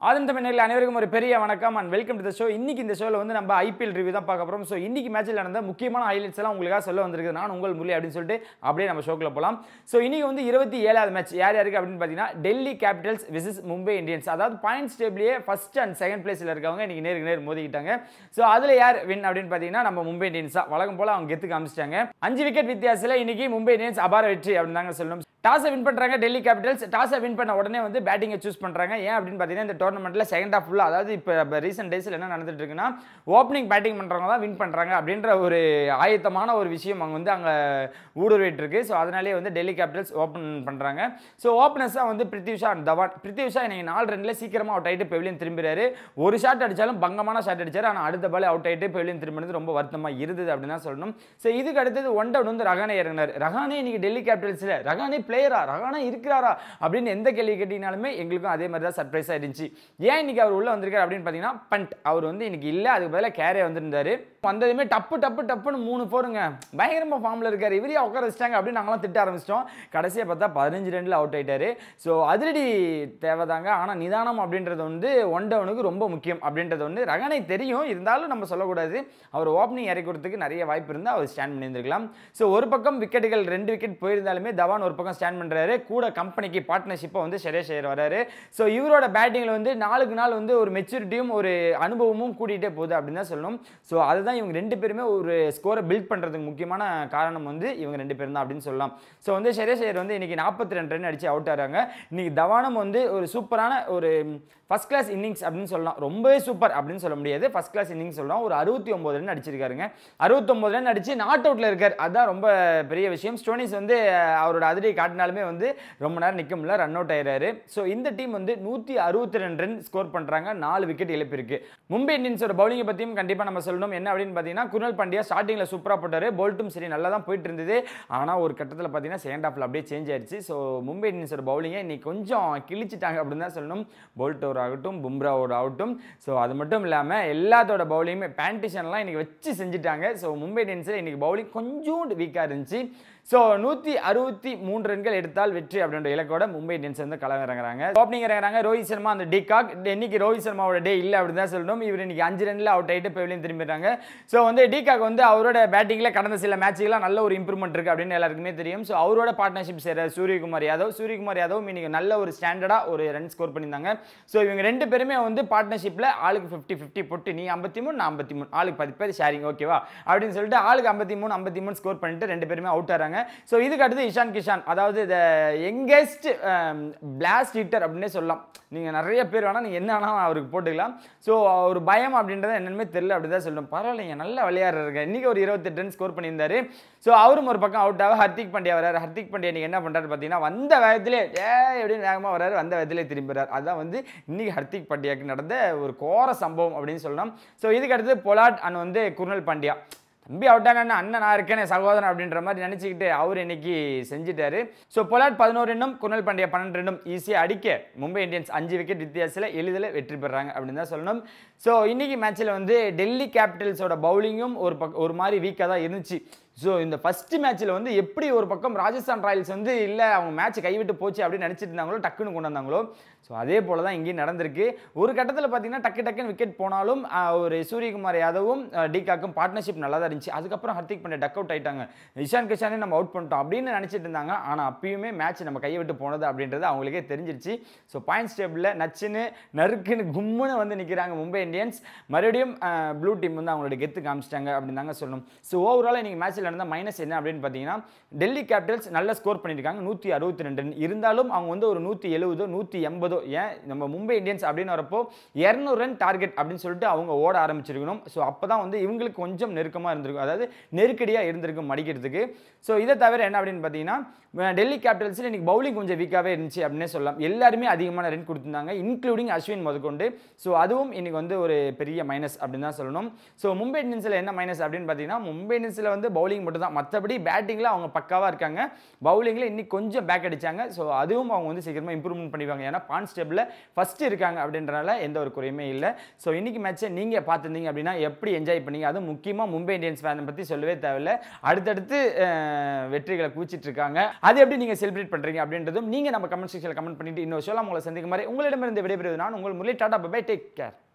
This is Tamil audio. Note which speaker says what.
Speaker 1: ஆதன் தமிழர்கள் அனைவருக்கும் ஒரு பெரிய வணக்கம் and welcome to the show இன்னைக்கு இந்த ஷோவில் வந்து நம்ம ஐபிஎல் ரிவ்யூ தான் பார்க்க போகிறோம் ஸோ இன்னைக்கு மேட்ச்சில் நடந்த முக்கியமான ஹைலைட்ஸ் எல்லாம் உங்களுக்காக சொல்ல வந்திருக்கு நான் உங்கள் முரளி அப்படின்னு சொல்லிட்டு அப்படியே நம்ம ஷோக்குள்ள போகலாம் ஸோ இன்னைக்கு வந்து இருபத்தி ஏழாவது மேட்ச் யார் யாருக்கு அப்படின்னு பார்த்தீங்கன்னா Delhi Capitals versus Mumbai Indians அதாவது பாயிண்ட்ஸ் டேபிளே ஃபர்ஸ்ட் அண்ட் செகண்ட் பிளேஸில் இருக்கவங்க இன்னைக்கு நேருக்கு நேர் மோதிக்கிட்டாங்க ஸோ அதில் யார் வின் அப்படின்னு பார்த்தீங்கன்னா நம்ம மும்பை இந்தியன்ஸ் தான் வழக்கம் போல் அவங்க கெத்து காமிச்சிட்டாங்க அஞ்சு விக்கெட் வித்தியாசத்தில் இன்னைக்கு மும்பை இந்தியன்ஸ் அபார வெற்றி அப்படின்னு தாங்க சொல்லணும் டாஸை வின் பண்ணுறாங்க டெல்லி கேபிட்டல்ஸ் டாஸை வின் பண்ண உடனே வந்து பேட்டிங்கை சூஸ் பண்ணுறாங்க ஏன் அப்படின்னு பார்த்தீங்கன்னா இந்த டோர்னமெண்ட்டில் செகண்ட் ஆஃப் ஃபுல்லாக அதாவது இப்போ ரீசெண்ட் டேஸில் என்ன நடந்துட்டு இருக்குன்னா ஓப்பனிங் பேட்டிங் பண்ணுறவங்க தான் வின் பண்ணுறாங்க அப்படின்ற ஒரு ஆயத்தமான ஒரு விஷயம் அங்கே வந்து அங்கே ஊடுருவிட்டு இருக்கு ஸோ அதனாலே வந்து டெல்லி கேபிட்டல்ஸ் ஓப்பன் பண்ணுறாங்க ஸோ ஓப்பனர்ஸாக வந்து பிருத்திவிஷா அண்ட் தவான் பிருத்திவிஷா இன்னைக்கு நாலு ரன்ல சீக்கிரமாக அவுட் ஆகிட்டு பெவிலியன் திரும்பிறாரு ஒரு ஷாட் அடிச்சாலும் பங்கமான ஷாட் அடிச்சார் ஆனால் அடுத்த பால் அவுட் ஆகிட்டு பெவிலியன் திரும்பினது ரொம்ப வருத்தமாக இருந்தது அப்படின்னு தான் சொல்லணும் ஸோ இதுக்கு அடுத்தது ஒன் டவுன் வந்து ரகானே இறங்கினார் ரகானே இன்னைக்கு டெல்லி கேபிட்டல்ஸில் ரகானே பிளேயரா ரகானே இருக்கிறாரா அப்படின்னு எந்த கேள்வி கேட்டீங்கனாலுமே எங்களுக்கும் அதே மாதிரி தான் சர்ப்ரைஸாக இருந்துச்சு ஏன் இன்னைக்கு அவர் உள்ள வந்திருக்காரு அப்படின்னு பார்த்தீங்கன்னா பண்ட் அவர் வந்து இன்னைக்கு இல்லை அதுக்கு பதிலாக கேரே வந்திருந்தாரு வந்ததுமே டப்பு டப்பு டப்புன்னு மூணு போருங்க பயங்கரமாக ஃபார்மில் இருக்காரு இவரையே உட்கார வச்சிட்டாங்க அப்படின்னு நாங்களாம் திட்ட ஆரம்பிச்சிட்டோம் கடைசியாக பார்த்தா பதினஞ்சு ரன்ல அவுட் ஆயிட்டாரு ஸோ அதிரடி தேவைதாங்க ஆனால் நிதானம் அப்படின்றது வந்து ஒன் டவுனுக்கு ரொம்ப முக்கியம் அப்படின்றது வந்து ரகனை தெரியும் இருந்தாலும் நம்ம சொல்லக்கூடாது அவர் ஓப்பனிங் இறக்கிறதுக்கு நிறைய வாய்ப்பு இருந்தால் அவர் ஸ்டாண்ட் பண்ணியிருந்திருக்கலாம் ஸோ ஒரு பக்கம் விக்கெட்டுகள் ரெண்டு விக்கெட் போயிருந்தாலுமே தவான் ஒரு பக்கம் ஸ்டாண்ட் பண்ணுறாரு கூட கம்பெனிக்கு பார்ட்னர்ஷிப்பை வந்து ஷரேஷ் ஐயர் வராரு ஸோ இவரோட பேட்டிங்கில் வந்து நாளுக்கு நாள் வந்து ஒரு மெச்சூரிட்டியும் ஒரு அனுபவமும் கூட்டிகிட்டே போகுது அப்படின்னு தான் சொல்லணும் ஸோ அதுதான் இவங்க ரெண்டு பேருமே ஒரு ஸ்கோரை பில்ட் பண்ணுறதுக்கு முக்கியமான காரணம் வந்து இவங்க ரெண்டு பேரும் தான் அப்படின்னு சொல்லலாம் ஸோ வந்து ஷரேஷ் ஐயர் வந்து இன்னைக்கு நாற்பத்தி ரெண்டு ரன் அடிச்சு அவுட் ஆகிறாங்க இன்னைக்கு தவானம் வந்து ஒரு சூப்பரான ஒரு ஃபர்ஸ்ட் கிளாஸ் இன்னிங்ஸ் அப்படின்னு சொல்லலாம் ரொம்பவே சூப்பர் அப்படின்னு சொல்ல முடியாது ஃபர்ஸ்ட் கிளாஸ் இன்னிங்ஸ் சொல்லலாம் ஒரு அறுபத்தி ஒம்பது ரன் அடிச்சிருக்காருங்க அறுபத்தொம்பது ரன் அடிச்சு நாட் அவுட்டில் இருக்கார் அதுதான் ரொம்ப பெரிய விஷயம் ஸ்டோனிஸ் வந்து அஹ், அவரோட அதிரியை காட்டினாலுமே வந்து ரொம்ப நேரம் நிற்க முடியல ரன் அவுட் ஆயிடுறாரு ஸோ இந்த டீம் வந்து நூற்றி அறுபத்தி ரெண்டு ரன் ஸ்கோர் பண்ணுறாங்க நாலு விக்கெட் இழப்பிருக்கு மும்பை இந்தியன்ஸோட பவுலிங்கை பற்றியும் கண்டிப்பாக நம்ம சொல்லணும் என்ன அப்படின்னு பார்த்தீங்கன்னா குருணல் பாண்டியா ஸ்டார்டிங்கில் சூப்பராக போட்டார் போல்ட்டும் சரி நல்லா தான் போயிட்டு இருந்தது ஆனால் ஒரு கட்டத்தில் பார்த்தீங்கன்னா செகண்ட் ஹாஃபில் அப்படியே சேஞ்ச் ஆயிடுச்சு ஸோ மும்பை இந்தியன்ஸோட பவுலிங்கை இன்னைக்கு கொஞ்சம் கிழிச்சிட்டாங்க அப்படின்னு தான் சொல்லணும் போல்ட் ஓவர் ஆகட்டும் பும்ராவோட ஆகட்டும் ஸோ அது மட்டும் இல்லாமல் எல்லாத்தோட பவுலிங்குமே பேண்டிஷன்லாம் இன்னைக்கு வச்சு செஞ்சுட்டாங்க ஸோ மும்பை இந்தியன்ஸில் இன்னைக்கு பவுலிங் கொஞ்சோண்டு வீக்காக இருந்துச்சு ஸோ நூற்றி அறுபத்தி மூன்று ரன்கள் எடுத்தால் வெற்றி அப்படின்ற இலக்கோட மும்பை இந்தியன்ஸ் வந்து களம் இறங்குறாங்க ஓப்பனிங் இறங்குறாங்க ரோஹித் சர்மா அந்த டிகாக் இன்னைக்கு ரோஹித் சர்மாவோட டே இல்லை அப்படின்னு தான் சொல்லணும் இவர் இன்னைக்கு அஞ்சு ரன்ல அவுட் ஆகிட்டு பெவிலியன் திரும்பிடுறாங்க ஸோ வந்து டிகாக் வந்து அவரோட பேட்டிங்கில் கடந்த சில மேட்சுகெல்லாம் நல்ல ஒரு இம்ப்ரூவ்மெண்ட் இருக்குது அப்படின்னு எல்லாருக்குமே தெரியும் ஸோ அவரோட பார்ட்னர்ஷிப் செய்கிற சூரியகுமார் யாதவ் சூரியகுமார் யாதவ் இன்னைக்கு நல்ல ஒரு ஸ்டாண்டர்டாக ஒரு ரன் ஸ்கோர் பண்ணியிருந்தாங்க ஸோ இவங்க ரெண்டு பேருமே வந்து பார்ட்னர்ஷிப்பில் ஆளுக்கு ஃபிஃப்டி ஃபிஃப்டி போட்டு நீ ஐம்பத்தி மூணு நான் ஐம்பத்தி மூணு ஆளுக்கு பத்து பேர் ஷேரிங் ஓகேவா அப்படின்னு சொல்லிட்டு ஆளுக்கு ஐம்பத்தி மூணு ஐம்பத்தி மூணு ஸ்கோர் பண்ணிட்டு ரெண்டு பேருமே அவுட் ஆறாங்க ஸோ இதுக்கு அடுத்து இஷான் கிஷான் அதாவது த யங்கஸ்ட் பிளாஸ்ட் ஹிட்டர் அப்படின்னே சொல்லலாம் நீங்கள் நிறைய பேர் வேணால் நீங்கள் என்ன வேணால் அவருக்கு போட்டுக்கலாம் ஸோ ஒரு பயம் அப்படின்றத என்னென்னமே தெரியல அப்படி தான் சொல்லணும் பரவாயில்லைங்க நல்ல விளையாடுறாருங்க இன்றைக்கி ஒரு இருபத்தெட்டு ரன் ஸ்கோர் பண்ணியிருந்தாரு ஸோ அவரும் ஒரு பக்கம் அவுட் ஆக ஹர்திக் பாண்டியா வராரு ஹர்திக் பாண்டியா இன்னைக்கு என்ன பண்ணுறாரு பார்த்தீங்கன்னா வந்த வேகத்திலே ஏ எப்படின்னு வேகமாக வராரு வந்த வேகத்திலே திரும்புறாரு அதுதான் வந்து இன்னைக்கு ஹர்திக் பாண்டியாக்கு நடந்த ஒரு கோர சம்பவம் அப்படின்னு சொல்லலாம் ஸோ இதுக்கு அடுத்து பொலாட் அண்ட் வந்து குர்னல் பாண்டியா தம்பி அவுட்டான அண்ணன் நான் இருக்கேனே சகோதரன் அப்படின்ற மாதிரி நினச்சிக்கிட்டு அவர் இன்னைக்கு செஞ்சுட்டாரு ஸோ பொலாட் பதினோரு ரன்னும் குர்னல் பாண்டியா பன்னெண்டு ரன்னும் ஈஸியாக அடிக்க மும்பை இந்தியன்ஸ் அஞ்சு விக்கெட் வித்தியாசத்தில் எளிதில் வெற்றி பெறாங்க அப்படின்னு தான் சொல்லணும் ஸோ இன்னைக்கு மேட்ச்சில் வந்து டெல்லி கேபிட்டல்ஸோட பவுலிங்கும் ஒரு பக் ஒரு மாதிரி வீக்காக தான் இருந்துச்சு ஸோ இந்த ஃபஸ்ட்டு மேட்ச்சில் வந்து எப்படி ஒரு பக்கம் ராஜஸ்தான் ராயல்ஸ் வந்து இல்லை அவங்க மேட்ச் கைவிட்டு போச்சு அப்படின்னு நினச்சிட்டு இருந்தாங்களோ டக்குன்னு கொண்டு வந்தாங்களோ ஸோ அதே போல் தான் இங்கேயும் நடந்திருக்கு ஒரு கட்டத்தில் பார்த்தீங்கன்னா டக்கு டக்குன்னு விக்கெட் போனாலும் ஆஹ், ஒரு சூரியகுமார் யாதவும் ஆஹ், டிகாக்கும் பார்ட்னர்ஷிப் நல்லா தான் இருந்துச்சு அதுக்கப்புறம் ஹர்திக் பாண்டியா டக் அவுட் ஆயிட்டாங்க இஷான் கிஷானே நம்ம அவுட் பண்ணிட்டோம் அப்படின்னு நினச்சிட்டு இருந்தாங்க ஆனால் அப்பயுமே மேட்ச் நம்ம கையை விட்டு போனது அப்படின்றது அவங்களுக்கே தெரிஞ்சிருச்சு ஸோ பாயிண்ட்ஸ் டேபிளில் நச்சுன்னு நறுக்குன்னு கும்முன்னு வந்து நிற்கிறாங்க மும்பை இந்தியன்ஸ் மறுபடியும் ப்ளூ டீம் வந்து அவங்களோட கெத்து காமிச்சிட்டாங்க அப்படின்னு தாங்க சொல்லணும் ஸோ ஓவரால் இன்னைக்கு மேட்ச்சில் நடந்த மைனஸ் என்ன அப்படின்னு பார்த்தீங்கன்னா டெல்லி கேபிட்டல்ஸ் நல்ல ஸ்கோர் பண்ணியிருக்காங்க நூற்றி அறுபத்தி ரெண்டு ரன் இருந்தாலும் அவங்க வந்து ஒரு நூற்றி எழுபதோ நூற்றி எண்பதோ ஏன் நம்ம மும்பை இந்தியன்ஸ் அப்படின்னு வரப்போ இரநூறு ரன் டார்கெட் அப்படின்னு சொல்லிட்டு அவங்க ஓட ஆரம்பிச்சிருக்கணும் ஸோ அப்போ தான் வந்து இவங்களுக்கு கொஞ்சம் நெருக்கமாக இருந்திருக்கும் அதாவது நெருக்கடியாக இருந்திருக்கும் மடிக்கிறதுக்கு ஸோ இதை தவிர என்ன அப்படின்னு பார்த்தீங்கன்னா அஹ் டெல்லி கேபிட்டல்ஸில் இன்னைக்கு பவுலிங் கொஞ்சம் வீக்காகவே இருந்துச்சு அப்படின்னே சொல்லலாம் எல்லாருமே அதிகமான ரன் கொடுத்துருந்தாங்க இன்க்ளூடிங் அஸ்வின் முதற்கொண்டு ஸோ அதுவும் இன்னைக்கு வந்து ஒரு பெரிய மைனஸ் அப்படின்னு தான் சொல்லணும் ஸோ மும்பை இந்தியன்ஸில் என்ன மைனஸ் அப்படின்னு பார்த்தீங்கன்னா மும்பை இந்தியன்ஸில் வந்து பவுலிங் பவுலிங் மட்டும் தான் மற்றபடி பேட்டிங்கில் அவங்க பக்காவாக இருக்காங்க பவுலிங்கில் இன்னைக்கு கொஞ்சம் பேக் அடிச்சாங்க ஸோ அதுவும் அவங்க வந்து சீக்கிரமாக இம்ப்ரூவ்மெண்ட் பண்ணிடுவாங்க ஏன்னா கான்ஸ்டேபிளில் ஃபஸ்ட்டு இருக்காங்க அப்படின்றனால எந்த ஒரு குறையுமே இல்லை ஸோ இன்னைக்கு மேட்ச்சை நீங்கள் பார்த்துருந்தீங்க அப்படின்னா எப்படி என்ஜாய் பண்ணீங்க அதுவும் முக்கியமாக மும்பை இந்தியன்ஸ் ஃபேனை பற்றி சொல்லவே தேவையில்ல அடுத்தடுத்து அஹ், வெற்றிகளை குவிச்சிட்டு இருக்காங்க அது எப்படி நீங்கள் செலிப்ரேட் பண்ணுறீங்க அப்படின்றதும் நீங்கள் நம்ம கமெண்ட் செக்ஷனில் கமெண்ட் பண்ணிட்டு இன்னொரு ஷோலாம் உங்களை சந்திக்கும் மாதிரி உங்களிடமிருந்து விடைபெறுவது நான் உங்கள் Murali tata bye take care